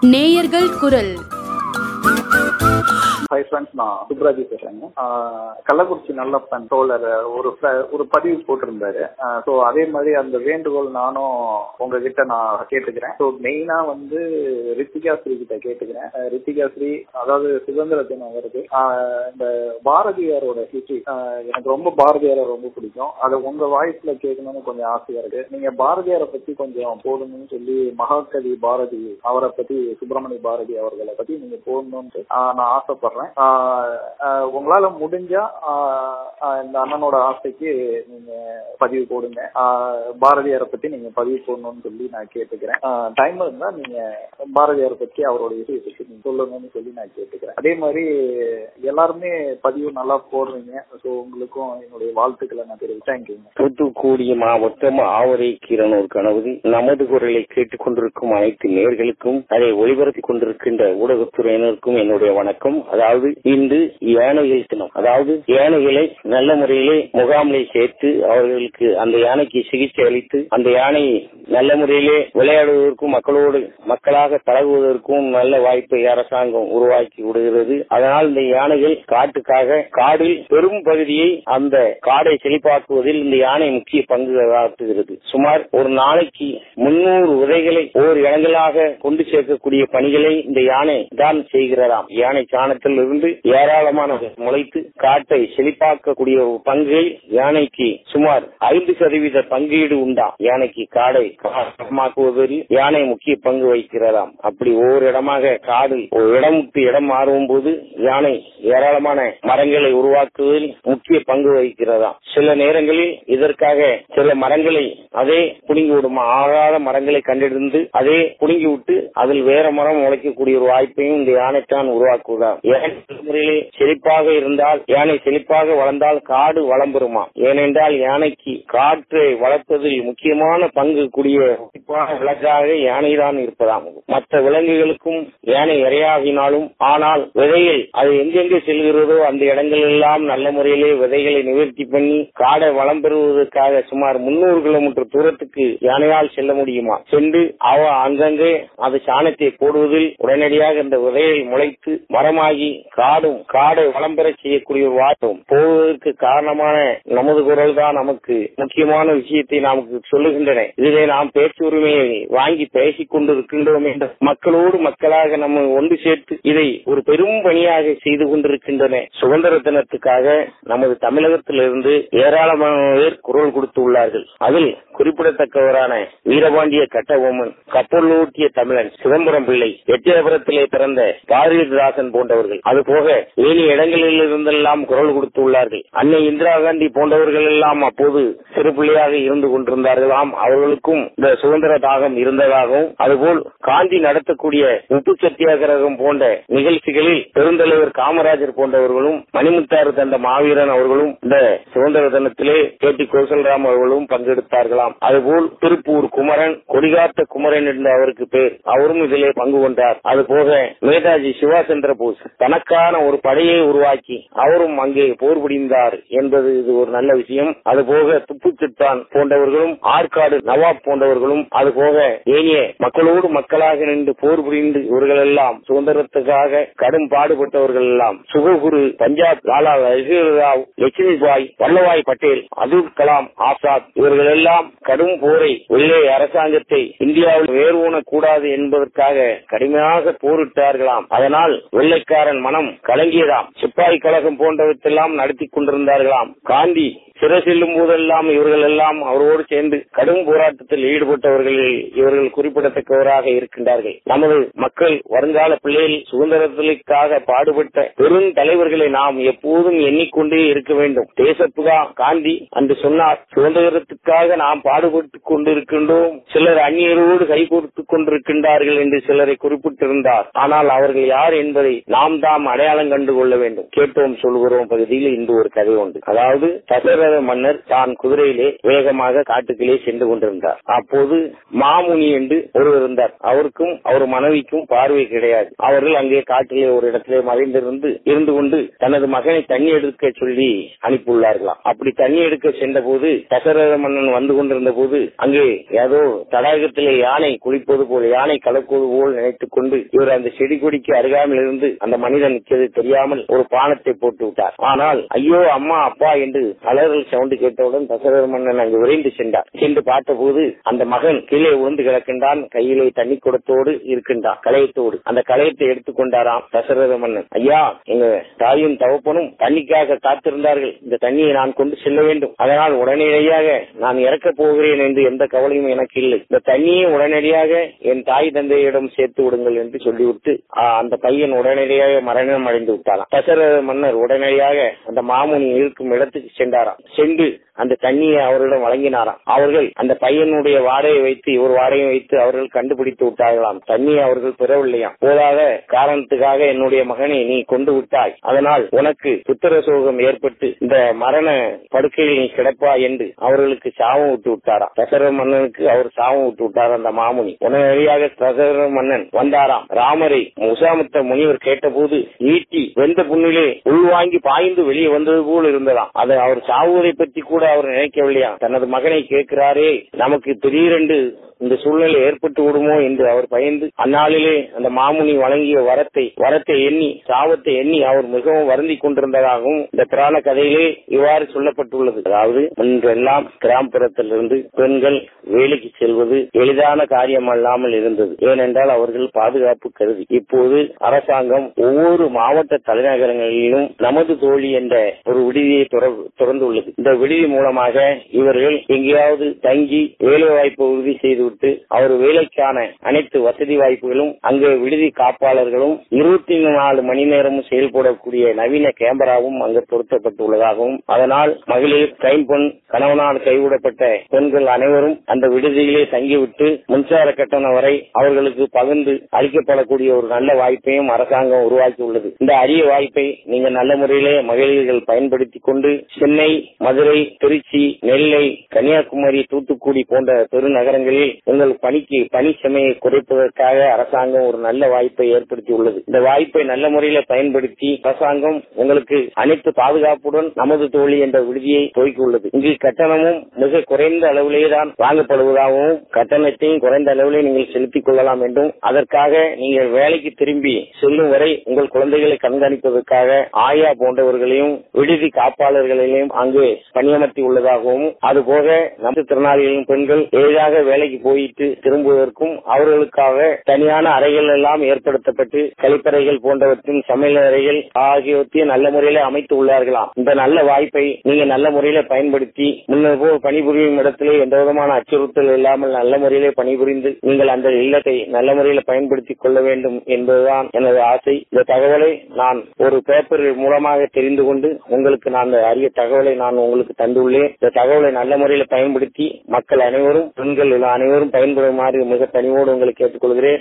நேயர்கள் குரல் hi friends நான் சுப்ராஜி பேசுறேங்க ஆஹ் கள்ளக்குறிச்சி நல்லப்பன் தோழர் ஒரு fla- ஒரு பதிவு போட்டிருந்தாரு ஸோ அதே மாதிரி அந்த வேண்டுகோள் நானும் உங்ககிட்ட நான் கேட்டுக்கிறேன் ஸோ மெயினா வந்து ரித்திகா ஸ்ரீ கிட்ட கேட்டுக்கிறேன் அஹ் ரித்திகா ஸ்ரீ அதாவது சுதந்திர தினம் வருது ஆஹ் இந்த பாரதியாரோட ஹிஸ்டரி எனக்கு ரொம்ப பாரதியாரை ரொம்ப பிடிக்கும் அதை உங்க வாய்ஸ்ல கேட்கணும்னு கொஞ்சம் ஆசையா இருக்கு நீங்க பாரதியாரை பத்தி கொஞ்சம் போடணும்னு சொல்லி மகாகவி பாரதி அவரை பத்தி சுப்பிரமணிய பாரதி அவர்களை பத்தி நீங்க போடணும்னு ஆஹ் நான் ஆசைப்படுறேன் ஆஹ் ஆஹ் உங்களால முடிஞ்சா ஆஹ் ஆஹ் இந்த அண்ணனோட ஆசைக்கு நீங்க பதிவு போடுங்க ஆஹ் பாரதியாரை பத்தி நீங்க பதிவு போடணும்னு சொல்லி நான் கேட்டுக்கிறேன் டைம் இருந்தா நீங்க பாரதியாரை பத்தி அவரோட விஷயத்தை பத்தி நீங்க சொல்லணும்னு சொல்லி நான் கேட்டுக்கிறேன் அதே மாதிரி எல்லாருமே பதிவு நல்லா போடுறீங்க ஸோ உங்களுக்கும் என்னுடைய வாழ்த்துக்களை நான் தெரிவிக்கிறேன் தேங்க்யூங்க தூத்துக்குடி மாவட்டம் ஆவரை கீரனூர் கணவதி நமது குரலை கேட்டுக் கொண்டிருக்கும் அனைத்து நேர்களுக்கும் அதை ஒளிபரப்பிக் கொண்டிருக்கின்ற ஊடகத்துறையினருக்கும் என்னுடைய வணக்கம் அதாவது இன்று யானைகள் தினம் அதாவது யானைகளை நல்ல முறையிலே முகாமிலே சேர்த்து அவர்களுக்கு அந்த யானைக்கு சிகிச்சை அளித்து அந்த யானை நல்ல முறையிலே விளையாடுவதற்கும் மக்களோடு மக்களாக பழகுவதற்கும் நல்ல வாய்ப்பை அரசாங்கம் உருவாக்கி விடுகிறது அதனால் இந்த யானைகள் காட்டுக்காக காடில் பெரும் பகுதியை அந்த காடை செழிப்பாக்குவதில் இந்த யானை முக்கிய பங்கு ஆற்றுகிறது சுமார் ஒரு நாளைக்கு முன்னூறு விதைகளை ஓர் இடங்களாக கொண்டு சேர்க்கக்கூடிய பணிகளை இந்த யானை தான் செய்கிறதாம் யானை சாணத்தில் இருந்து ஏராளமான முளைத்து காட்டை செழிப்பாக்கக்கூடிய ஒரு பங்கை யானைக்கு சுமார் ஐந்து சதவீத பங்கீடு உண்டா யானைக்கு காடை காமாக்குவதில் யானை முக்கிய பங்கு வகிக்கிறதாம் அப்படி ஒவ்வொரு இடமாக காடு ஒரு இடம் விட்டு இடம் மாறும் போது யானை ஏராளமான மரங்களை உருவாக்குவதில் முக்கிய பங்கு வகிக்கிறதாம் சில நேரங்களில் இதற்காக சில மரங்களை அதே புடுங்கி விடும் ஆகாத மரங்களை கண்டெடுத்து அதே புடுங்கி விட்டு அதில் வேற மரம் முளைக்கக்கூடிய ஒரு வாய்ப்பையும் இந்த யானைத்தான் உருவாக்குவதாம் யானை முறையிலே செழிப்பாக இருந்தால் யானை செழிப்பாக வளர்ந்தால் காடு வளம் பெறுமா ஏனென்றால் யானைக்கு காற்றை வளர்ப்பதில் முக்கியமான பங்கு கூடிய குறிப்பான விலங்காக யானைதான் இருப்பதாம் மற்ற விலங்குகளுக்கும் யானை இரையாகினாலும் ஆனால் விதைகள் அது எங்கெங்கே செல்கிறதோ அந்த இடங்கள் எல்லாம் நல்ல முறையிலே விதைகளை நிவர்த்தி பண்ணி காடை வளம் பெறுவதற்காக சுமார் முன்னூறு கிலோமீட்டர் தூரத்துக்கு யானையால் செல்ல முடியுமா சென்று அவ அங்கங்கே அது சாணத்தை போடுவதில் உடனடியாக இந்த விதையை முளைத்து மரமாகி காடும் காடை வளம் பெற செய்யக்கூடிய ஒரு வாய்ப்பும் போவதற்கு காரணமான நமது குரல் தான் நமக்கு முக்கியமான விஷயத்தை நமக்கு சொல்லுகின்றன இதிலே நாம் பேச்சு உரிமையை வாங்கி பேசிக் கொண்டிருக்கின்றோம் என்ற மக்களோடு மக்களாக நம்ம ஒன்று சேர்த்து இதை ஒரு பெரும் பணியாக செய்து கொண்டிருக்கின்றன சுதந்திர தினத்துக்காக நமது தமிழகத்திலிருந்து ஏராளமான பேர் குரல் கொடுத்துள்ளார்கள் அதில் குறிப்பிடத்தக்கவரான வீரபாண்டிய கட்டபொம்மன் கப்பலூட்டிய தமிழன் சிதம்பரம் பிள்ளை எட்டயபுரத்திலே பிறந்த பாரதிதாசன் போன்றவர்கள் அதுபோக ஏழு இடங்களில் இருந்தெல்லாம் குரல் கொடுத்துள்ளார்கள் அன்னை இந்திரா காந்தி போன்றவர்கள் எல்லாம் அப்போது சிறு பிள்ளையாக இருந்து கொண்டிருந்தார்களாம் அவர்களுக்கும் இந்த சுதந்திர தாகம் இருந்ததாகவும் அதுபோல் காந்தி நடத்தக்கூடிய உப்பு சத்தியாகிரகம் போன்ற நிகழ்ச்சிகளில் பெருந்தலைவர் காமராஜர் போன்றவர்களும் மணிமுத்தாறு தந்த மாவீரன் அவர்களும் இந்த சுதந்திர தினத்திலே கே டி கோசல்ராம் அவர்களும் பங்கெடுத்தார்களாம் அதுபோல் திருப்பூர் குமரன் கொடிகாத்த குமரன் என்ற அவருக்கு பேர் அவரும் இதிலே பங்கு கொண்டார் அதுபோக நேதாஜி சுபாஷ் சந்திர போஸ் தனக்கான ஒரு படையை உருவாக்கி அவரும் அங்கே போர் புரிந்தார் என்பது இது ஒரு நல்ல விஷயம் அதுபோக துப்பு சுல்தான் போன்றவர்களும் ஆற்காடு நவாப் போன்றவர்களும் அதுபோக ஏனைய மக்களோடு மக்களாக நின்று போர் புரிந்து இவர்கள் எல்லாம் சுதந்திரத்துக்காக கடும் பாடுபட்டவர்கள் எல்லாம் சுககுரு பஞ்சாப் லாலா லஜபதி ராவ் லட்சுமி பாய் வல்லபாய் பட்டேல் அப்துல் கலாம் ஆசாத் இவர்கள் எல்லாம் கடும் போரை வெள்ளை அரசாங்கத்தை இந்தியாவில் வேறு கூடாது என்பதற்காக கடுமையாக போரிட்டார்களாம் அதனால் வெள்ளைக்காரன் மனம் கலங்கியதாம் சிப்பாய் கழகம் போன்றவற்றெல்லாம் நடத்தி கொண்டிருந்தார்களாம் காந்தி சிறை செல்லும் போதெல்லாம் இவர்கள் எல்லாம் அவரோடு சேர்ந்து கடும் போராட்டத்தில் ஈடுபட்டவர்களில் இவர்கள் குறிப்பிடத்தக்கவராக இருக்கின்றார்கள் நமது மக்கள் வருங்கால பிள்ளைகள் சுதந்திரத்திற்காக பாடுபட்ட பெரும் தலைவர்களை நாம் எப்போதும் எண்ணிக்கொண்டே இருக்க வேண்டும் தேசப்புகா காந்தி அன்று சொன்னார் சுதந்திரத்துக்காக நாம் பாடுபட்டுக் கொண்டிருக்கின்றோம் சிலர் அந்நியரோடு கைகோர்த்துக் கொண்டிருக்கின்றார்கள் என்று சிலரை குறிப்பிட்டிருந்தார் ஆனால் அவர்கள் யார் என்பதை நாம் தாம் அடையாளம் கண்டு கொள்ள வேண்டும் கேட்டோம் சொல்கிறோம் பகுதியில் இன்று ஒரு கதை உண்டு அதாவது தசரத தசரத மன்னர் தான் குதிரையிலே வேகமாக காட்டுக்குள்ளே சென்று கொண்டிருந்தார் அப்போது மாமுனி என்று ஒருவர் இருந்தார் அவருக்கும் அவர் மனைவிக்கும் பார்வை கிடையாது அவர்கள் அங்கே காட்டிலே ஒரு இடத்திலே மறைந்திருந்து இருந்து கொண்டு தனது மகனை தண்ணி எடுக்க சொல்லி அனுப்பியுள்ளார்களாம் அப்படி தண்ணி எடுக்க சென்ற போது தசரத மன்னன் வந்து கொண்டிருந்த போது அங்கே ஏதோ தடாகத்திலே யானை குளிப்பது போல் யானை கலக்குவது போல் நினைத்துக் கொண்டு இவர் அந்த செடி கொடிக்கு அருகாமல் இருந்து அந்த மனிதன் நிற்கிறது தெரியாமல் ஒரு பானத்தை போட்டு விட்டார் ஆனால் ஐயோ அம்மா அப்பா என்று அலறல் சவுண்டு கேட்டவுடன் தசரத மன்னன் அங்கு விரைந்து சென்றார் சென்று பார்த்தபோது அந்த மகன் கீழே விழுந்து கிடக்கின்றான் கையிலே தண்ணி குடத்தோடு இருக்கின்றான் களையத்தோடு அந்த களையத்தை எடுத்துக்கொண்டாராம் தசரத மன்னன் ஐயா எங்க தாயும் தவப்பனும் தண்ணிக்காக காத்திருந்தார்கள் இந்த தண்ணியை நான் கொண்டு செல்ல வேண்டும் அதனால் உடனடியாக நான் இறக்கப் போகிறேன் என்று எந்த கவலையும் எனக்கு இல்லை இந்த தண்ணியை உடனடியாக என் தாய் தந்தையிடம் சேர்த்து விடுங்கள் என்று சொல்லிவிட்டு ஆ, அந்த பையன் உடனடியாக மரணம் அடைந்து விட்டாராம் தசரத மன்னர் உடனடியாக அந்த மாமுனி இருக்கும் இடத்துக்கு சென்றாராம் சென்று அந்த தண்ணியை அவர்களிடம் வழங்கினாராம் அவர்கள் அந்த பையனுடைய வாடையை வைத்து இவர் வாடையை வைத்து அவர்கள் கண்டுபிடித்து விட்டார்களாம் தண்ணியை அவர்கள் பெறவில்லையாம் போதாத காரணத்துக்காக என்னுடைய மகனை நீ கொண்டு விட்டாய் அதனால் உனக்கு புத்திர சோகம் ஏற்பட்டு இந்த மரண படுக்கையில் நீ கிடப்பா என்று அவர்களுக்கு சாபம் விட்டு விட்டாராம் தசரத மன்னனுக்கு அவர் சாபம் விட்டு விட்டார் அந்த மாமுனி உடனடியாக தசரத மன்னன் வந்தாராம் ராமரை முசாமுத்த முனிவர் கேட்டபோது ஈட்டி வெந்த புண்ணிலே உள்வாங்கி பாய்ந்து வெளியே வந்தது போல் இருந்ததாம் அதை அவர் சாவுவதை பற்றி கூட அவர் நினைக்கவில்லையா தனது மகனை கேட்கிறாரே நமக்கு திடீரென்று இந்த சூழ்நிலை ஏற்பட்டு விடுமோ என்று அவர் பயந்து அந்நாளிலே அந்த மாமுனி வழங்கிய வரத்தை வரத்தை எண்ணி சாபத்தை எண்ணி அவர் மிகவும் வருந்தி கொண்டிருந்ததாகவும் இந்த புராண கதையிலே இவ்வாறு சொல்லப்பட்டுள்ளது அதாவது முன்பெல்லாம் கிராமப்புறத்திலிருந்து பெண்கள் வேலைக்கு செல்வது எளிதான காரியம் அல்லாமல் இருந்தது ஏனென்றால் அவர்கள் பாதுகாப்பு கருதி இப்போது அரசாங்கம் ஒவ்வொரு மாவட்ட தலைநகரங்களிலும் நமது தோழி என்ற ஒரு விடுதியை துற- திறந்துள்ளது இந்த விடுதி மூலமாக இவர்கள் எங்கேயாவது தங்கி வேலை வாய்ப்பு உறுதி செய்துவிட்டு அவர் வேலைக்கான அனைத்து வசதி வாய்ப்புகளும் அங்கு விடுதி காப்பாளர்களும் இருபத்தி நாலு மணி நேரமும் செயல்படக்கூடிய நவீன கேமராவும் அங்கு பொருத்தப்பட்டுள்ளதாகவும் அதனால் மகளிர் கைம்பெண் கணவனால் கைவிடப்பட்ட பெண்கள் அனைவரும் அந்த விடுதியிலே தங்கிவிட்டு மின்சார கட்டணம் வரை அவர்களுக்கு பகிர்ந்து அளிக்கப்படக்கூடிய ஒரு நல்ல வாய்ப்பையும் அரசாங்கம் உருவாக்கியுள்ளது இந்த அரிய வாய்ப்பை நீங்க நல்ல முறையிலே மகளிர்கள் பயன்படுத்திக் கொண்டு சென்னை மதுரை திருச்சி நெல்லை கன்னியாகுமரி தூத்துக்குடி போன்ற பெருநகரங்களில் உங்கள் பணிக்கு பணி சுமையை குறைப்பதற்காக அரசாங்கம் ஒரு நல்ல வாய்ப்பை ஏற்படுத்தியுள்ளது இந்த வாய்ப்பை நல்ல முறையில பயன்படுத்தி அரசாங்கம் உங்களுக்கு அனைத்து பாதுகாப்புடன் நமது தோழி என்ற விடுதியை துவக்கியுள்ளது இங்கு கட்டணமும் மிக குறைந்த அளவிலே தான் வாங்கப்படுவதாகவும் கட்டணத்தையும் குறைந்த அளவிலே நீங்கள் செலுத்திக் கொள்ளலாம் என்றும் அதற்காக நீங்கள் வேலைக்கு திரும்பி செல்லும் வரை உங்கள் குழந்தைகளை கண்காணிப்பதற்காக ஆயா போன்றவர்களையும் விடுதி காப்பாளர்களையும் அங்கு பணியமர்த்தி உள்ளதாகவும் அதுபோக நமது திறனாளிகளின் பெண்கள் எளிதாக வேலைக்கு போயிட்டு திரும்புவதற்கும் அவர்களுக்காக தனியான அறைகள் எல்லாம் ஏற்படுத்தப்பட்டு கழிப்பறைகள் போன்றவற்றின் சமையல் அறைகள் ஆகியவற்றையும் நல்ல முறையில அமைத்து உள்ளார்களாம் இந்த நல்ல வாய்ப்பை நீங்க நல்ல முறையில பயன்படுத்தி முன்னர் போல் பணிபுரியும் இடத்திலே எந்த விதமான அச்சுறுத்தல் இல்லாமல் நல்ல முறையிலே பணிபுரிந்து நீங்கள் அந்த இல்லத்தை நல்ல முறையில பயன்படுத்திக் கொள்ள வேண்டும் என்பதுதான் எனது ஆசை இந்த தகவலை நான் ஒரு பேப்பர் மூலமாக தெரிந்து கொண்டு உங்களுக்கு நான் அந்த அரிய தகவலை நான் உங்களுக்கு தந்துள்ளேன் இந்த தகவலை நல்ல முறையில பயன்படுத்தி மக்கள் அனைவரும் பெண்கள் அனைவரும் பயன்படுமாறு மிக பணிவோடு உங்களை கேட்டுக்கொள்கிறேன்